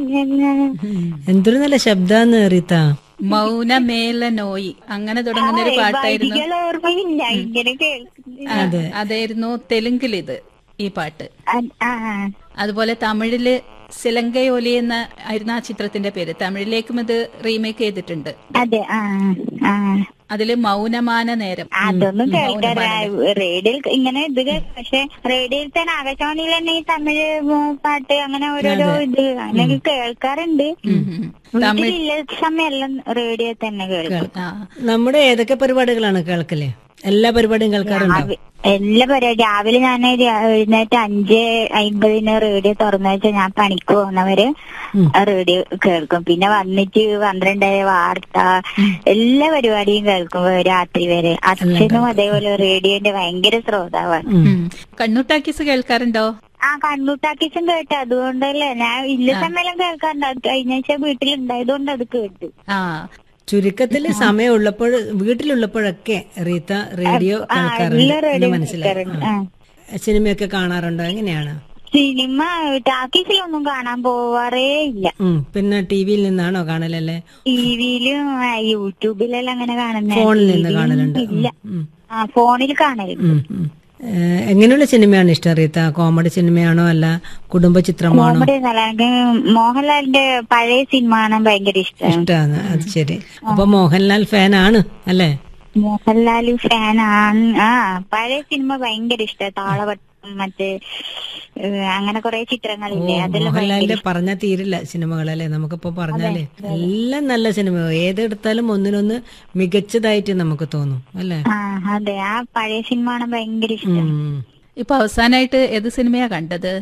എന്തൊരു നല്ല ശബ്ദാന്ന് റീത്ത മൗനമേല നോയി അങ്ങനെ തുടങ്ങുന്ന ഒരു പാട്ടായിരുന്നു വരികൾ ഓർമ്മയില്ല ഇങ്ങനെ കേൾക്കുന്നു ആ, അതായിരുന്നു തെലുങ്കിലിത് ഈ പാട്ട് അ- ആ അതുപോലെ തമിഴില് സിലങ്കയോലി എന്ന ആയിരുന്നു ആ ചിത്രത്തിന്റെ പേര് തമിഴിലേക്കും ഇത് റീമേക്ക് ചെയ്തിട്ടുണ്ട് അതെ ആ ആ അതില് മൗനമാന നേരം അതൊന്നും കേൾക്കാൻ റേഡിയോയിൽ ഇങ്ങനെ ഇത് കേ- പക്ഷെ റേഡിയോയിൽ തന്നെ ആകാശവാണിയിൽ തന്നെ ഈ തമിഴ് ഉം, പാട്ട് അങ്ങനെ ഓരോരോ ഇത് അങ്ങനെ കേൾക്കാറുണ്ട് വീട്ടിലില്ല സമയമെല്ലാം റേഡിയോ തന്നെ കേൾക്കും ആ നമ്മുടെ ഏതൊക്കെ പരിപാടികളാണ് കേൾക്കല് എല്ലാ പരിപാടിയും കേൾക്കാറുണ്ടോ രാവി- എല്ലാ പരിപാടി രാവിലെ ഞാൻ എഴുന്നേറ്റ് അഞ്ച് അമ്പതിന് റേഡിയോ തുറന്നു വെച്ചാൽ ഞാൻ പണിക്ക് പോകുന്നവര് റേഡിയോ കേൾക്കും പിന്നെ വന്നിട്ട് പന്ത്രണ്ട് വാർത്ത എല്ലാ പരിപാടിയും കേൾക്കും രാത്രി വരെ അച്ഛനും അതേപോലെ റേഡിയോന്റെ ഭയങ്കര ശ്രോതാവാണ് ഉം. കണ്ണൂട്ടാക്കീസ് കേൾക്കാറുണ്ടോ ആ കണ്ണൂട്ടാക്കിച്ചും കേട്ട് അതുകൊണ്ടല്ലേ ഞാൻ ഇല്ല സമയം കേൾക്കാറുണ്ട് അത് കഴിഞ്ഞ ആഴ്ച വീട്ടിലുണ്ടായതുകൊണ്ട് അത് കേട്ടു ആ ചുരുക്കത്തില് സമയമുള്ളപ്പോൾ വീട്ടിലുള്ളപ്പോഴൊക്കെ റീത്ത റേഡിയോ കേൾക്കാറുണ്ട് എല്ലാ എന്ന് റേഡിയോ മനസ്സിലായി കേൾക്കാറുണ്ട് ആ. ആ സിനിമയൊക്കെ കാണാറുണ്ടോ എങ്ങനെയാണ് സിനിമ ടാക്കീസിലൊന്നും കാണാൻ പോവാറേ ഇല്ല ഉം പിന്നെ ടി വിയിൽ നിന്നാണോ കാണലല്ലേ ടിവിയിലും യൂട്യൂബിലെല്ലാം അങ്ങനെ കാണുന്ന ഫോണിൽ നിന്ന് കാണലുണ്ട് ഇല്ല ഉം. ആ ഫോണിൽ കാണലുണ്ട് ഉം, ഉം. ഏഹ്, എങ്ങനെയുള്ള സിനിമയാണ് ഇഷ്ടം റീത്ത കോമഡി സിനിമയാണോ അല്ല കുടുംബ ചിത്രമാണോ കോമഡി എന്നല്ല എനിക്ക് മോഹൻലാലിന്റെ പഴയ സിനിമ കാണാൻ ഭയങ്കര ഇഷ്ടമാണ് ഇഷ്ടമാണ് അത് ശരി അപ്പൊ മോഹൻലാൽ ഫാൻ ആണ് അല്ലേ മോഹൻലാൽ ഫാൻ ആണ് ആ പഴയ സിനിമ ഭയങ്കര ഇഷ്ടമാണ് താളവട്ടം മറ്റേ ഏഹ്, അങ്ങനെ കുറെ ചിത്രങ്ങളില്ലേ അതെല്ലാം മോഹൻലാലിന്റെ പറഞ്ഞാൽ തീരില്ല സിനിമകളല്ലേ നമുക്കിപ്പോ പറഞ്ഞാലേ എല്ലാം നല്ല സിനിമ ഏതെടുത്താലും ഒന്നിനൊന്ന് മികച്ചതായിട്ട് നമുക്ക് തോന്നും അല്ലേ ആ അതെ ആ പഴയ സിനിമ കാണാൻ ഭയങ്കര ഇഷ്ടം ഉം. ഇപ്പൊ അവസാനായിട്ട് ഏത് സിനിമയാ കണ്ടത്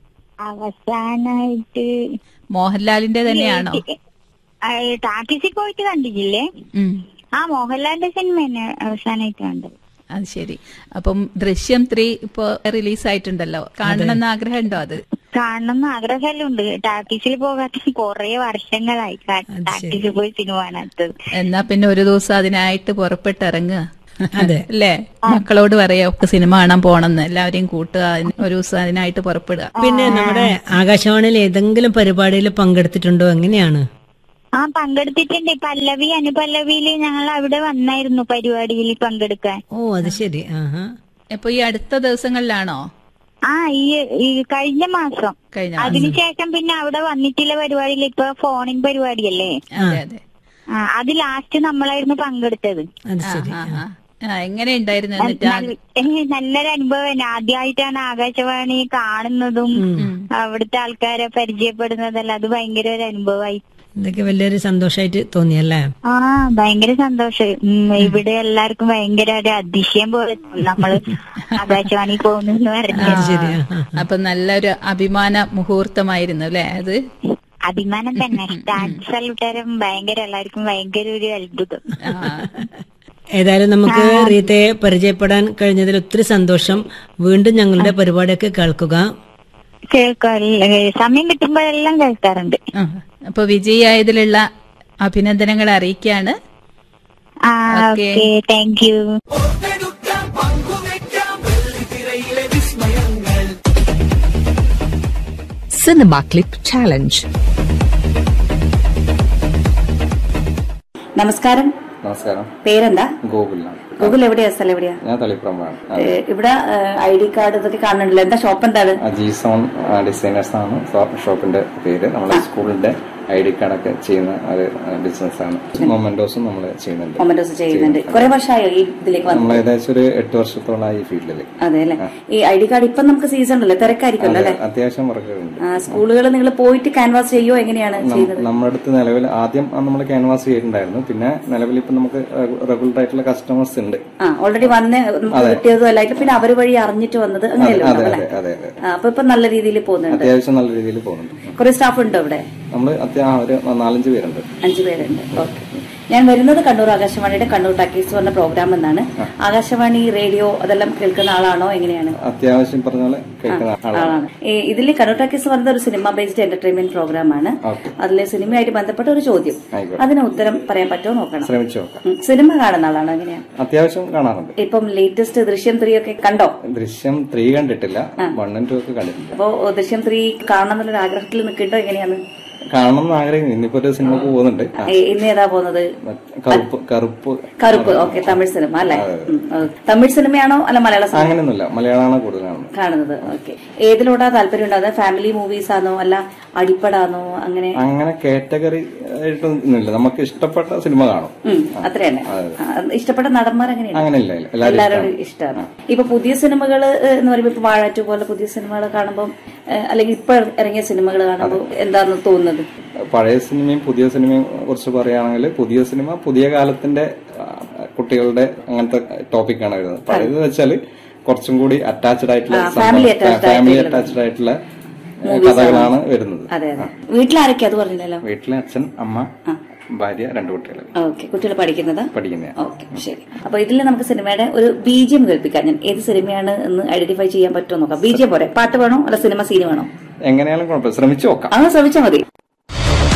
അവസാനായിട്ട് മോഹൻലാലിന്റെ തന്നെയാണോ ടാക്കീസിൽ പോയിട്ട് കണ്ടിട്ടില്ലേ ഉം. ആ മോഹൻലാലിന്റെ സിനിമ തന്നെ അവസാനമായിട്ട് കണ്ടത് അത് ശരി അപ്പം ദൃശ്യം ത്രീ ഇപ്പൊ റിലീസ് ആയിട്ടുണ്ടല്ലോ കാണണമെന്ന് ആഗ്രഹമുണ്ടോ അത് കാണണം എന്ന് ആഗ്രഹമെല്ലാം ഉണ്ട് ടാക്കീസിൽ പോകാത്ത കൊറേ വർഷങ്ങളായി ടാക്കീസിൽ പോയി സിനിമ കാണാത്തത് എന്നാ പിന്നെ ഒരു ദിവസം അതിനായിട്ട് പുറപ്പെട്ടിറങ്ങുക അതെ. അല്ലേ മക്കളോട് പറയാ ഒക്കെ സിനിമ കാണാൻ പോണെന്ന് എല്ലാവരെയും കൂട്ടുക അതിന് ഒരു ദിവസം അതിനായിട്ട് പുറപ്പെടുക പിന്നെ നമ്മുടെ ആകാശവാണിയിൽ ഏതെങ്കിലും പരിപാടിയിൽ പങ്കെടുത്തിട്ടുണ്ടോ എങ്ങനെയാണ് ആ പങ്കെടുത്തിട്ടുണ്ട് പല്ലവി അനുപല്ലവിയില് ഞങ്ങൾ അവിടെ വന്നായിരുന്നു പരിപാടിയിൽ പങ്കെടുക്കാൻ ഓ അത് ശരി ആഹാ ഇപ്പൊ ഈ അടുത്ത ദിവസങ്ങളിലാണോ ആ ഈ ഈ കഴിഞ്ഞ മാസം കഴിഞ്ഞ അതിനുശേഷം പിന്നെ അവിടെ വന്നിട്ടുള്ള പരിപാടിയിൽ ഇപ്പൊ ഫോണിൻ പരിപാടിയല്ലേ അതെ അതെ ആ അത് ലാസ്റ്റ് നമ്മളായിരുന്നു പങ്കെടുത്തത് അത് ശരി ആ, ആ. ആ, എങ്ങനെ ഉണ്ടായിരുന്നു എന്നിട്ട് ആ- നല്ല- ഏ, നല്ലൊരു അനുഭവം ആദ്യമായിട്ടാണ് ആകാശവാണി കാണുന്നതും അവിടുത്തെ ആൾക്കാരെ പരിചയപ്പെടുന്നതല്ല അത് ഭയങ്കര ഒരു അനുഭവമായി ഇതൊക്കെ വലിയൊരു സന്തോഷമായിട്ട് തോന്നിയല്ലേ ആ ഭയങ്കര സന്തോഷം ഉം, ഇവിടെ എല്ലാവർക്കും ഭയങ്കര ഒരു അതിശയം പോലെ തോന്നും. നമ്മള് ആകാശവാണി പോകുന്നു എന്ന് പറഞ്ഞു അത് ശരി ആ, ആ. അപ്പൊ നല്ലൊരു അഭിമാന മുഹൂർത്തമായിരുന്നു അല്ലെ അത് അഭിമാനം തന്നെ ഡാൻസ് സല്യൂട്ടരും ഭയങ്കര എല്ലാവർക്കും ഭയങ്കര ഒരു അത്ഭുതം ആ. ഏതായാലും നമുക്ക് റീത്തയെ പരിചയപ്പെടാൻ കഴിഞ്ഞതിൽ ഒത്തിരി സന്തോഷം വീണ്ടും ഞങ്ങളുടെ പരിപാടിയൊക്കെ കേൾക്കുക കേൾക്കാൻ സമയം കിട്ടുമ്പോഴെല്ലാം കേൾക്കാറുണ്ട് ആ. അപ്പൊ വിജയായതിലുള്ള അഭിനന്ദനങ്ങൾ അറിയിക്കാണ് ആ okay. Okay thank you Cinema Clip Challenge. നമസ്കാരം നമസ്കാരം പേരെന്താ ഗോകുലാണ് ഗൂഗിൾ എവിടെയാ സ്ഥലം എവിടെയാ ഞാൻ തളിപ്പറമ്പാണ് ഏ, ഇവിടെ ഐ ഡി കാർഡ് ഇതൊക്കെ കാണുന്നുണ്ടല്ലോ എന്താ ഷോപ്പ് എന്താണ് ജി സോൺ ഡിസൈനേഴ്സ് ആണ് ഷോ- ഷോപ്പിന്റെ പേര് നമ്മുടെ സ്കൂളിന്റെ ഐ ഡി കാർഡൊക്കെ ചെയ്യുന്ന ഒരു ബിസിനസ് ആണ് മൊമെന്റോസും നമ്മൾ ചെയ്യുന്നുണ്ട് മൊമെന്റോസ് ചെയ്യുന്നുണ്ട് കുറെ വർഷമായോ ഈ ഇതിലേക്ക് വന്നു നമ്മൾ ഏകദേശം ഒരു എട്ട് വർഷത്തോളമായി ഈ ഫീൽഡിൽ അതെ അല്ലെ ഈ ഐ ഡി കാർഡ് ഇപ്പൊ നമുക്ക് സീസൺ ഉണ്ടല്ലോ തിരക്കായിരിക്കുമല്ലോ അല്ലെ അത്യാവശ്യം വർക്കുകളുണ്ട് സ്കൂളുകൾ നിങ്ങൾ പോയിട്ട് ക്യാൻവാസ് ചെയ്യോ എങ്ങനെയാണ് ചെയ്യുന്നത് നമ്മുടെ അടുത്ത് നിലവിൽ ആദ്യം നമ്മൾ ക്യാൻവാസ് ചെയ്തിട്ടുണ്ടായിരുന്നു പിന്നെ നിലവിൽ ഇപ്പൊ നമുക്ക് റെഗുലർ ആയിട്ടുള്ള കസ്റ്റമേഴ്സ് ഉണ്ട് ആ ഓൾറെഡി വന്ന് നമുക്ക് കിട്ടിയതും അല്ലായിട്ട് പിന്നെ അവർ വഴി അറിഞ്ഞിട്ട് വന്നത് അങ്ങനെയല്ലോ അതെ അല്ലെ അതെ അതെ അതെ അപ്പൊ ഇപ്പൊ നല്ല രീതിയിൽ പോകുന്നുണ്ട് അത്യാവശ്യം നല്ല രീതിയിൽ പോകുന്നുണ്ട് കുറെ സ്റ്റാഫ് ഉണ്ടോ ഇവിടെ നമ്മൾ അത്യാവശ്യം ഒരു നാലഞ്ച് പേരുണ്ട് അഞ്ചു പേരുണ്ട് ഓക്കെ ഞാൻ വരുന്നത് കണ്ണൂർ ആകാശവാണിയുടെ കണ്ണൂർ ടാക്കീസ് പറഞ്ഞ പ്രോഗ്രാം എന്നാണ് ആകാശവാണി റേഡിയോ അതെല്ലാം കേൾക്കുന്ന ആളാണോ എങ്ങനെയാണ് അത്യാവശ്യം പറഞ്ഞ പോലെ കേൾക്കുന്ന ആളാണ് ആളാണ് ഇതിൽ കണ്ണൂർ ടാക്കീസ് പറയുന്നത് ഒരു സിനിമ ബേസ്ഡ് എന്റർടൈൻമെന്റ് പ്രോഗ്രാം ആണ് ഓക്കെ അതിലെ സിനിമയായിട്ട് ബന്ധപ്പെട്ട ഒരു ചോദ്യം ആയിക്കോട്ടെ അതിന് ഉത്തരം പറയാൻ പറ്റുമോ നോക്കണം ശ്രമിച്ചു നോക്കാം ഉം. സിനിമ കാണുന്ന ആളാണോ എങ്ങനെയാണ് അത്യാവശ്യം കാണാറുണ്ട് ഇപ്പം ലേറ്റസ്റ്റ് ദൃശ്യം ത്രീ ഒക്കെ കണ്ടോ ദൃശ്യം ത്രീ കണ്ടിട്ടില്ല വൺ ആൻഡ് ടു ഒക്കെ കണ്ടിട്ടില്ല അപ്പോ ദൃശ്യം ത്രീ കാണണം എന്നുള്ളൊരു ആഗ്രഹത്തിൽ നിൽക്കണ്ടോ എങ്ങനെയാണ് കാണണം എന്ന് ആഗ്രഹിക്കുന്നു ഇന്നിപ്പോ ഒരു സിനിമ പോകുന്നുണ്ട് ആ, ഏ, ഇന്ന് ഏതാ പോകുന്നത് കറുപ്പ് കറുപ്പ് കറുപ്പ് ഓക്കെ തമിഴ് സിനിമ അല്ലെ ഉം, ഓ. തമിഴ് സിനിമയാണോ അല്ല മലയാള സിനിമ അങ്ങനെയൊന്നുമില്ല മലയാളമാണ് കൂടുതൽ കാണുന്നത് കാണുന്നത് ഓക്കെ ഏതിലോട്ടാ താല്പര്യം ഉണ്ടാകുന്നത് ഫാമിലി മൂവീസ് ആണോ അല്ല അടിപ്പടാണോ അങ്ങനെ അങ്ങനെ കാറ്റഗറി ആയിട്ടൊന്നുമില്ല നമുക്ക് ഇഷ്ടപ്പെട്ട സിനിമ കാണും ഉം, അത്ര തന്നെ ആ, ഇഷ്ടപ്പെട്ട നടന്മാർ എങ്ങനെയാണ് അങ്ങനെയില്ല ഇല്ല. എല്ലാവരും എല്ലാവരോടും ഇഷ്ടമാണ് ഇപ്പൊ പുതിയ സിനിമകൾ എന്ന് പറയുമ്പോൾ ഇപ്പൊ വാഴാറ്റു പോലെ പുതിയ സിനിമകൾ കാണുമ്പോൾ അല്ലെങ്കിൽ ഇപ്പൊ ഇറങ്ങിയ സിനിമകൾ കാണുമ്പോൾ എന്താന്ന് തോന്നുന്നത് പഴയ സിനിമയും പുതിയ സിനിമയും കുറിച്ച് പറയുകയാണെങ്കിൽ പുതിയ സിനിമ പുതിയ കാലത്തിന്റെ ആ, കുട്ടികളുടെ അങ്ങനത്തെ ടോപ്പിക്കാണ് വരുന്നത് പഴയത് വെച്ചാൽ കുറച്ചും കൂടി അറ്റാച്ച്ഡ് ആയിട്ടുള്ള family attached ഫാമിലി അറ്റാച്ച്ഡ് ആയിട്ടുള്ള ഏ, കഥകളാണ് വരുന്നത് അതെ അതെ വീട്ടിലാരൊക്കെ അത് പറഞ്ഞില്ലല്ലോ വീട്ടിലെ അച്ഛൻ അമ്മ ഭാര്യ രണ്ട് കുട്ടികൾ ഓക്കെ കുട്ടികൾ പഠിക്കുന്നത് പഠിക്കുന്ന ഓക്കെ ശരി അപ്പൊ ഇതിൽ നമുക്ക് സിനിമയുടെ ഒരു ബീജിയം കേൾപ്പിക്കാം ഞാൻ ഏത് സിനിമയാണ് എന്ന് ഐഡന്റിഫൈ ചെയ്യാൻ പറ്റുമോ നോക്കാം ബീജിയം പോരെ പാട്ട് വേണോ അല്ല സിനിമ സീൻ വേണോ എങ്ങനെയാലും കുഴപ്പമില്ല ശ്രമിച്ചു നോക്കാം അങ്ങനെ ശ്രമിച്ചാൽ മതി